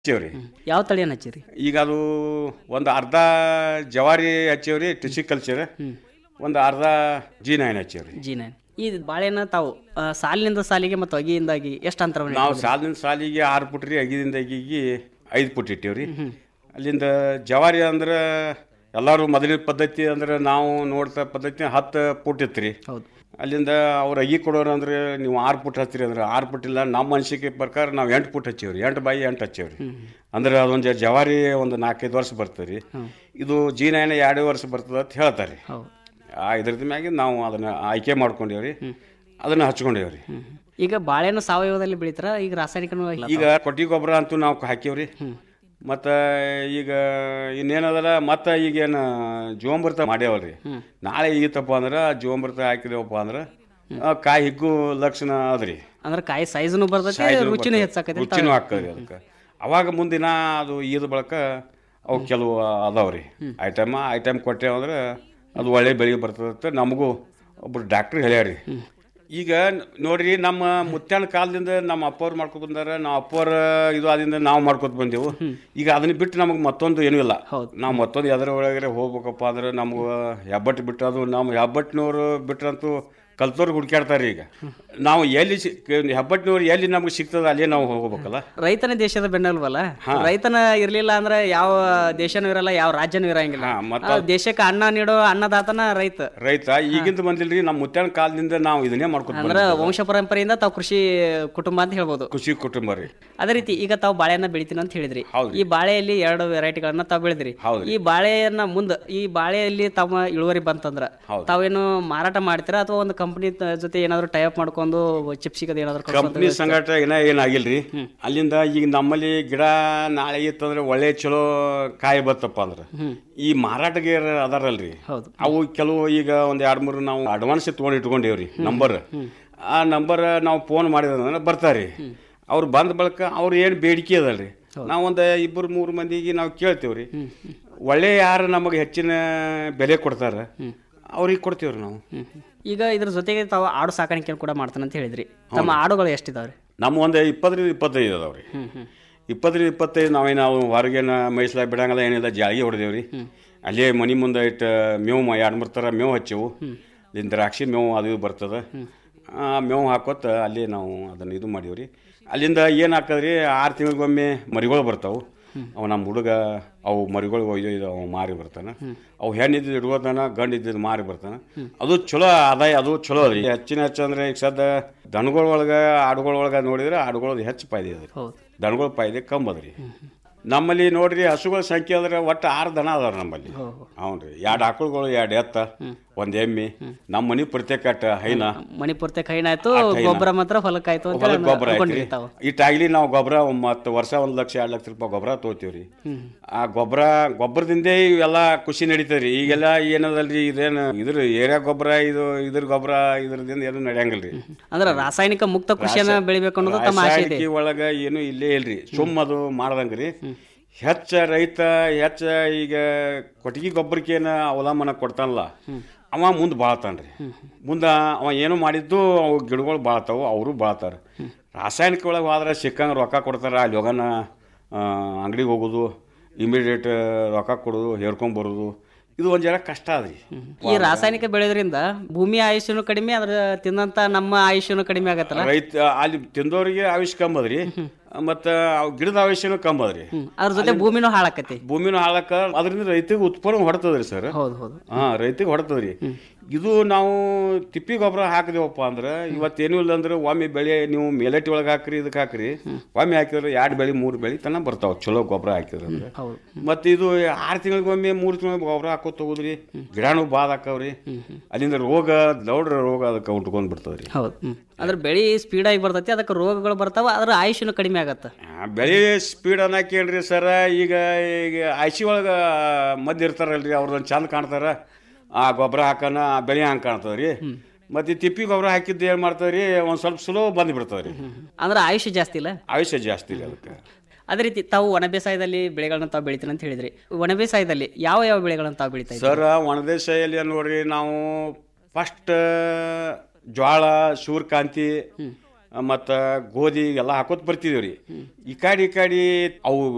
ಹಚ್ಚೇವ್ರಿ ಯಾವ ತಳಿಯನ್ನು ಹಚ್ಚಿರಿ ಈಗ ಅದು ಒಂದು ಅರ್ಧ ಜವಾರಿ ಹಚ್ಚೇವ್ರಿ ಟಿಸಿ ಕಲ್ಚರ್ ಒಂದು ಅರ್ಧ ಜಿ ನೈನ್ ಹಚ್ಚೇವ್ರಿ ಜಿ ನೈನ್ ಈ ಬಾಳೆನ ತಾವು ಆ, ಸಾಲಿನಿಂದ ಸಾಲಿಗೆ ಮತ್ತು ಅಗಿಯಿಂದಾಗಿ ಎಷ್ಟು ಅಂತರವನ್ನು ನಾವು ಸಾಲಿನ ಸಾಲಿಗೆ ಆರು ಫುಟ್ ರೀ ಅಗಿದಿಂದ ಅಗಿಗೆ ಐದು ಫುಟ್ ಇಟ್ಟೇವ್ರಿ ಅಲ್ಲಿಂದ ಜವಾರಿ ಅಂದ್ರೆ ಎಲ್ಲರೂ ಮೊದಲಿನ ಪದ್ಧತಿ ಅಂದ್ರೆ ನಾವು ನೋಡ್ತಾ ಪದ್ಧತಿ ಹತ್ತು ಫುಟ್ ಇತ್ತು ರೀ ಹೌದು ಅಲ್ಲಿಂದ ಅವ್ರು ಅಗಿ ಕೊಡೋರು ಅಂದ್ರೆ ನೀವು ಆರು ಫುಟ್ ಹಚ್ಚಿರಿ ಅಂದ್ರೆ ಆರು ಫುಟ್ ಇಲ್ಲ ನಮ್ಮ ಅನಿಸಿಕೆ ಪ್ರಕಾರ ನಾವು ಎಂಟು ಫುಟ್ ಹಚ್ಚೇವ್ರಿ ಎಂಟು ಬಾಯಿ ಎಂಟು ಹಚ್ಚೇವ್ರಿ ಅಂದ್ರೆ ಅದೊಂದು ಜವಾರಿ ಒಂದು ನಾಲ್ಕೈದು ವರ್ಷ ಬರ್ತದೆ ರೀ ಇದು ಜಿ ನೈನ್ ಎರಡು ವರ್ಷ ಬರ್ತದೆ ಅಂತ ಹೇಳ್ತಾರೆ ಹೌದು ಆ ಇದ್ರದ್ದು ಮ್ಯಾಗೆ ನಾವು ಅದನ್ನ ಆಯ್ಕೆ ಮಾಡ್ಕೊಂಡೇವ್ರಿ ಅದನ್ನ ಹಚ್ಕೊಂಡೇವ್ರಿ ಹ್ಮ್. ಈಗ ಬಾಳೆಹಣ್ಣು ಸಾವಯವದಲ್ಲಿ ಬೆಳಿತಾರ ಈಗ ರಾಸಾಯನಿಕನೂ ಇಲ್ಲ ಈಗ ಕೊಟ್ಟಿ ಗೊಬ್ಬರ ಅಂತೂ ನಾವು ಹಾಕೇವ್ರಿ ಮತ್ತು ಈಗ ಇನ್ನೇನದಲ್ಲ ಮತ್ತೆ ಈಗೇನು ಜೀವಾಮೃತ ಮಾಡ್ಯಾವಲ್ರಿ ನಾಳೆ ಈತಪ್ಪ ಅಂದ್ರೆ ಜೀವಾಮೃತ ಹಾಕಿದೇವಪ್ಪ ಅಂದ್ರೆ ಆ, ಕಾಯಿ ಹಿಗ್ಗು ಲಕ್ಷಣ ಅದ್ರಿ ಅಂದ್ರೆ ಕಾಯಿ ಸೈಜ್ನು ಬರ್ತೈತಿ ರುಚಿನೂ ಹೆಚ್ಚಾಕೈತಿ ಅಂತ ರುಚಿನೂ ಹಾಕದ್ರಿ ಅದಕ್ಕೆ ಅವಾಗ ಮುಂದಿನ ಅದು ಈದ ಬಳಕ ಅವು ಕೆಲವು ಅದಾವ್ರಿ ಐಟಮ್ ಐಟಮ್ ಕೊಟ್ಟೇವು ಅಂದ್ರೆ ಅದು ಒಳ್ಳೆ ಬೆಳೆ ಬರ್ತದಂತ ನಮಗೂ ಒಬ್ರು ಡಾಕ್ಟ್ರ್ ಹೇಳ್ಯಾರಿ ಈಗ ನೋಡ್ರಿ ನಮ್ಮ ಮುತ್ಯಾನ ಕಾಲದಿಂದ ನಮ್ಮ ಅಪ್ಪವ್ರು ಮಾಡ್ಕೊತ ಬಂದಾರ ನಾವು ಅಪ್ಪವ್ರ ಇದು ಅದರಿಂದ ನಾವು ಮಾಡ್ಕೊತ ಬಂದೆವು ಈಗ ಅದನ್ನ ಬಿಟ್ಟು ನಮಗೆ ಮತ್ತೊಂದು ಏನೂ ಇಲ್ಲ ಹೌದು. ನಾವು ಮತ್ತೊಂದು ಎದರ ಒಳಗಡೆ ಹೋಗ್ಬೇಕಪ್ಪ ಅಂದ್ರೆ ನಮ್ಗೆ ಹೆಬ್ಬಟ್ಟು ಬಿಟ್ಟು ಅದು ನಮ್ಮ ಹೆಬ್ಬಟ್ಟಿನವ್ರು ಬಿಟ್ರಂತೂ ಕಲ್ತೋರ್ಗೆ ಹುಡುಕ್ಯಾಡ್ತಾರೆ ಈಗ ನಾವು ಎಲ್ಲಿ ಸಿ- ಹೆಬ್ಬಟ್ಟಿನವ್ರು ಎಲ್ಲಿ ನಮ್ಗೆ ಸಿಗ್ತದ ಅಲ್ಲೇ ನಾವು ಹೋಗ್ಬೇಕಲ್ಲ ರೈತನೇ ದೇಶದ ಬೆನ್ನಲ್ವಲ್ಲ ರೈತನ ಇರ್ಲಿಲ್ಲ ಅಂದ್ರೆ ಯಾವ ದೇಶನೂ ಇರಲ್ಲ ಯಾವ ರಾಜ್ಯನೂ ಇರಂಗಿಲ್ಲ ಹಾ, ಮತ್ತ ಆ, ದೇಶಕ್ಕೆ ಅನ್ನ ನೀಡೋ ಅನ್ನದಾತನ ರೈತ ರೈತ ಈಗಿಂದ ಬಂದಿಲ್ರಿ ನಮ್ಮ ಮುತ್ಯಾನ ಕಾಲದಿಂದ ನಾವು ಇದನ್ನೇ ಮಾಡ್ಕೊತ ಅಂದ್ರ ವಂಶ ಪರಂಪರೆಯಿಂದ ತಾವು ಕೃಷಿ ಕುಟುಂಬ ಅಂತ ಹೇಳ್ಬೋದು ಖುಷಿ ಕುಟುಂಬ ರೀ ಅದೇ ರೀತಿ ಈಗ ತಾವು ಬಾಳೆಯನ್ನ ಬೆಳಿತೀನಿ ಅಂತ ಹೇಳಿದ್ರಿ ಹೌದ್ರಿ. ಈ ಬಾಳೆಯಲ್ಲಿ ಎರಡು ವೆರೈಟಿಗಳನ್ನ ತಾವು ಬೆಳೆದ್ರಿ ಹೌದ್ರಿ. ಈ ಬಾಳೆಯನ್ನ ಮುಂದ ಈ ಬಾಳೆಯಲ್ಲಿ ತಮ್ಮ ಇಳುವರಿ ಬಂತಂದ್ರ ಹೌದು. ತಾವೇನು ಮಾರಾಟ ಮಾಡ್ತೀರಾ ಅಥವಾ ಒಂದು ಕಂಪನಿ ಜೊತೆ ಏನಾದ್ರು ಟೈಪ್ ಮಾಡ್ಕೊಂಡು ಚಿಪ್ಸಿಗದ ಏನಾದ್ರು ಕಳ್ಸೋದು? ಕಂಪ್ನಿ ಸಂಗಾಟ ಏನ ಏನಾಗಿಲ್ರಿ ಅಲ್ಲಿಂದ ಈಗ ನಮ್ಮಲ್ಲಿ ಗಿಡ ನಾಳೆ ಇತ್ತಂದ್ರೆ ಒಳ್ಳೆ ಚಲೋ ಕಾಯಿ ಬತ್ತಪ್ಪ ಅಂದ್ರೆ ಈ ಮಾರಾಟಗಾರ ಅದಾರಲ್ರಿ ಹೌದು ಅವು ಕೆಲವು ಈಗ ಒಂದ್ ಎರಡ್ ಮೂರು ನಾವು ಅಡ್ವಾನ್ಸ್ ತೊಗೊಂಡು ಇಟ್ಕೊಂಡೇವ್ರಿ ನಂಬರ್ ಆ ನಂಬರ್ ನಾವು ಫೋನ್ ಮಾಡಿದ್ರೆ ಬರ್ತಾರೆ ಅವ್ರು ಬಂದ ಬಳಿಕ ಅವ್ರು ಏನು ಬೇಡಿಕೆ ಅದಲ್ರಿ ನಾವು ಒಂದು ಇಬ್ಬರು ಮೂರು ಮಂದಿಗೆ ನಾವು ಕೇಳ್ತೇವ್ರಿ ಒಳ್ಳೆ ಯಾರು ನಮಗೆ ಹೆಚ್ಚಿನ ಬೆಲೆ ಕೊಡ್ತಾರ ಅವ್ರಿಗೆ ಕೊಡ್ತೀವ್ರಿ ನಾವು ಹ್ಮ್. ಈಗ ಇದ್ರ ಜೊತೆಗೆ ತಾವು ಆಡು ಸಾಕಾಣಿಕೆ ಕೂಡ ಮಾಡ್ತಾನೆ ಅಂತ ಹೇಳಿದ್ರಿ ತಮ್ಮ ಆಡುಗಳು ಎಷ್ಟಿದಾವ್ರಿ ನಮ್ಮ ಒಂದು ಇಪ್ಪತ್ತರಿಂದ ಇಪ್ಪತ್ತೈದು ಅದಾವ್ರಿ ಇಪ್ಪತ್ತರಿಂದ ಇಪ್ಪತ್ತೈದು ನಾವೇನು ನಾವು ಹೊರಗೇನ ಮೈಸಲಾಗ ಬಿಡಂಗಿಲ್ಲ ಏನಿಲ್ಲ ಜಾಳಿಗೆ ಹೊಡೆದೇವ್ರಿ ಅಲ್ಲೇ ಮನೆ ಮುಂದೆ ಇಟ್ಟು ಮೇವು ಮ- ಎರಡು ಮೂರು ಥರ ಮೇವು ಹಚ್ಚೇವು ಇಲ್ಲಿ ದ್ರಾಕ್ಷಿ ಮೇವು ಅದು ಇದು ಬರ್ತದೆ ಆ ಮೇವು ಹಾಕೋತ ಅಲ್ಲಿ ನಾವು ಅದನ್ನು ಇದು ಮಾಡೀವ್ರಿ ಅಲ್ಲಿಂದ ಏನು ಹಾಕದ್ರಿ ಆರು ತಿಂಗಳಿಗೊಮ್ಮೆ ಮರಿಗಳು ಬರ್ತಾವೆ ಅವು ನಮ್ಮ ಹುಡುಗ ಅವು ಮರಿಗಳು ಒಯ್ದು ಇದು ಅವು ಮಾರಿ ಬರ್ತಾನೆ ಅವು ಹೆಣ್ಣು ಇದ್ದಿದ್ದು ಇಡ್ಕೋತಾನ ಗಂಡು ಇದ್ದಿದ್ದು ಮಾರಿ ಬರ್ತಾನೆ ಅದು ಚಲೋ ಆದಾಯ ಅದು ಚಲೋ ಅದ್ರಿ ಹೆಚ್ಚಿನ ಹೆಚ್ಚು ಅಂದ್ರೆ ಈಗ ಸದ್ದ ದನಗಳ ಒಳಗೆ ಆಡುಗಳ ಒಳಗೆ ನೋಡಿದ್ರೆ ಆಡುಗಳದ್ದು ಹೆಚ್ಚು ಫಾಯ್ದೆ ಅದ್ರಿ ಹೌದು ದನಗಳ ಫಾಯ್ದೆ ಕಮ್ಮಿ ಅದ್ರಿ ನಮ್ಮಲ್ಲಿ ನೋಡ್ರಿ ಹಸುಗಳ ಸಂಖ್ಯೆ ಅಂದ್ರೆ ಒಟ್ಟು ಆರು ದನ ಅದಾವ ನಮ್ಮಲ್ಲಿ ಹ್ಞೂ ರೀ ಎರಡು ಆಕಳುಗಳು ಎರಡು ಎತ್ತ ಒಂದು ಎಮ್ಮೆ ನಮ್ಮ ಮನೆ ಪ್ರತ್ಯೇಕ ಅಟ್ಟ ಹೈನ ಮಣಿಪುರ್ತೆ ಕೈನಾಯ್ತು ಗೊಬ್ಬರ ಮಾತ್ರ ಹೊಲಕ್ಕಾಯ್ತು ಅಂತ ಹೊಲಕ್ಕೆ ಗೊಬ್ಬರ ಅನ್ಕೊಂಡ್ರಿ ಐತ್ರಿ ತಾವು ಇಟ್ಟಾಗ್ಲಿ ನಾವು ಗೊಬ್ಬರ ಮತ್ತು ವರ್ಷ ಒಂದು ಲಕ್ಷ ಎರಡು ಲಕ್ಷ ರೂಪಾಯಿ ಗೊಬ್ಬರ ತೊಗೋತೀವ್ರಿ ಆ ಗೊಬ್ಬರ ಗೊಬ್ಬರದಿಂದೇ ಇವೆಲ್ಲ ಖುಷಿ ನಡೀತದ್ರಿ ಈಗೆಲ್ಲ ಏನದಲ್ರಿ ಇದೇನು ಇದ್ರ ಏರಿಯಾ ಗೊಬ್ಬರ ಇದು ಇದ್ರ ಗೊಬ್ಬರ ಇದ್ರದಿಂದ ಏನು ನಡೆಯಂಗಿಲ್ರಿ ಅಂದ್ರೆ ರಾಸಾಯನಿಕ ಮುಕ್ತ ಕೃಷಿಯನ್ನ ಬೆಳಿಬೇಕು ಅನ್ನೋದು ತಮ್ಮ ಆಸೆ ಇದೆ ರಾಸಾಯನಿಕ ಒಳಗ ಏನು ಇಲ್ಲೇ ಇಲ್ರಿ ಸುಮ್ಮದು ಮಾಡ್ದಂಗ್ರಿ ಹೆಚ್ಚ ರೈತ ಹೆಚ್ಚ ಈಗ ಕೊಟ್ಟಿಗೆ ಗೊಬ್ಬರಕ್ಕೇನ ಅವಲಂಬನ ಕೊಡ್ತಾನಲ್ಲ ಅವ ಮುಂದೆ ಬಾಳ್ತಾನ್ರಿ ಮುಂದೆ ಅವ ಏನು ಮಾಡಿದ್ದು ಅವು ಗಿಡಗಳು ಬಾಳ್ತಾವು ಅವರು ಬಾಳ್ತಾರೆ ರಾಸಾಯನಿಕ ಒಳಗೆ ಹೋದ್ರೆ ಸಿಕ್ಕಂಗೆ ರೊಕ್ಕ ಕೊಡ್ತಾರೆ ಅಲ್ಲಿ ಹೋಗನ ಅಂಗಡಿಗೆ ಹೋಗೋದು ಇಮಿಡಿಯೇಟ್ ರೊಕ್ಕ ಕೊಡೋದು ಹೇರ್ಕೊಂಡ್ ಬರೋದು ಇದು ಒಂದು ಜರ ಕಷ್ಟ ಅದ್ರಿ ಈ ರಾಸಾಯನಿಕ ಬೆಳೆಯೋದ್ರಿಂದ ಭೂಮಿ ಆಯುಷ್ಯನು ಕಡಿಮೆ ಅದ್ರ ತಿನ್ನಂತ ನಮ್ಮ ಆಯುಷ್ಯನು ಕಡಿಮೆ ಆಗತ್ತಲ್ಲ ರೈತ ಅಲ್ಲಿ ತಿಂದವರಿಗೆ ಆಯುಷ್ ಕಮ್ಮಿ ಅದ್ರಿ ಮತ್ತು ಗಿಡದ ಆಯುಷ್ಯನೂ ಕಮ್ಮಿ ಅದ್ರಿ ಅದ್ರ ಜೊತೆ ಭೂಮಿನೂ ಹಾಳಾಕತಿ ಭೂಮಿನ ಹಾಳಕ್ಕ ಅದರಿಂದ ರೈತಗೆ ಉತ್ಪನ್ನ ಹೊಡ್ತದ್ರಿ ಸರ್ ಹೌದು ಹೌದು ಹಾ ರೈತಗೆ ಹೊಡ್ತದ್ರಿ ಇದು ನಾವು ತಿಪ್ಪಿ ಗೊಬ್ಬರ ಹಾಕಿದೇವಪ್ಪ ಅಂದ್ರೆ ಇವತ್ತೇನು ಇಲ್ಲ ಅಂದ್ರೆ ಒಮ್ಮೆ ಬೆಳೆ ನೀವು ಮೇಲಟ್ಟಿ ಒಳಗೆ ಹಾಕ್ರಿ ಇದಕ್ಕೆ ಹಾಕ್ರಿ ಒಮ್ಮೆ ಹಾಕಿದ್ರೆ ಎರಡು ಬೆಳೆ ಮೂರು ಬೆಳೆ ತನ ಬರ್ತಾವ ಚಲೋ ಗೊಬ್ಬರ ಹಾಕಿದ್ರೆ ಅಂದ್ರೆ ಹೌದು ಮತ್ತೆ ಇದು ಆರು ತಿಂಗಳಿಗೊಮ್ಮೆ ಮೂರು ತಿಂಗಳಿಗೆ ಗೊಬ್ಬರ ಹಾಕೋತ ಹೋಗುದ್ರಿ ಗಿಡಾನು ಬಾದ್ ಹಾಕವ್ರಿ ಅಲ್ಲಿಂದ ರೋಗ ದೌಡ್ರ ರೋಗ ಅದಕ್ಕೆ ಉಟ್ಕೊಂಡ್ ಬಿಡ್ತದ್ರಿ ಹೌದು ಹ್ಮ್. ಅಂದ್ರೆ ಬೆಳಿ ಸ್ಪೀಡ್ ಆಗಿ ಬರ್ತೈತಿ ಅದಕ್ಕೆ ರೋಗಗಳು ಬರ್ತಾವ ಅದ್ರ ಆಯುಷ್ಯನು ಕಡಿಮೆ ಆಗತ್ತ ಆ, ಬೆಳೆ ಸ್ಪೀಡ್ ಅನ್ನಕ್ಕೆ ಹೇಳ್ರಿ ಸರ ಈಗ ಈಗ ಐಸಿ ಒಳಗೆ ಮದ್ದು ಇರ್ತಾರಲ್ರಿ ಅವ್ರದ್ದು ಚಂದ ಕಾಣ್ತಾರ ಆ ಗೊಬ್ಬರ ಹಾಕನ ಆ ಬೆಳೆ ಹಂಗೆ ಕಾಣ್ತದೆ ರೀ ಮತ್ತು ತಿಪ್ಪಿ ಗೊಬ್ಬರ ಹಾಕಿದ್ದು ಏನು ಮಾಡ್ತದೆ ರೀ ಒಂದು ಸ್ವಲ್ಪ ಸ್ಲೋ ಬಂದು ಬಿಡ್ತದೆ ರೀ ಅಂದ್ರೆ ಆಯುಷ್ಯ ಜಾಸ್ತಿ ಇಲ್ಲ ಆಯುಷ್ಯ ಜಾಸ್ತಿ ರೀ ಅದಕ್ಕೆ ಅದೇ ರೀತಿ ತಾವು ಒಣ ಬೇಸಾಯದಲ್ಲಿ ಬೆಳೆಗಳನ್ನ ತಾವು ಬೆಳಿತೀನಿ ಅಂತ ಹೇಳಿದ್ರಿ ಒಣ ಬೇಸಾಯದಲ್ಲಿ ಯಾವ ಯಾವ ಬೆಳೆಗಳನ್ನ ತಾವು ಬೆಳಿತಾ ಇದ್ದೀರಿ ಸರ್ ಒಣದೇಶದಲ್ಲಿ ನೋಡ್ರಿ ನಾವು ಫಸ್ಟ್ ಜ್ವಾಳ ಸೂರ್ಯಕಾಂತಿ ಮತ್ತು ಗೋಧಿ ಎಲ್ಲ ಹಾಕೋತ ಬರ್ತಿದ್ದೀವಿ ರೀ ಈ ಕಡೆ ಈ ಕಡೆ ಅವು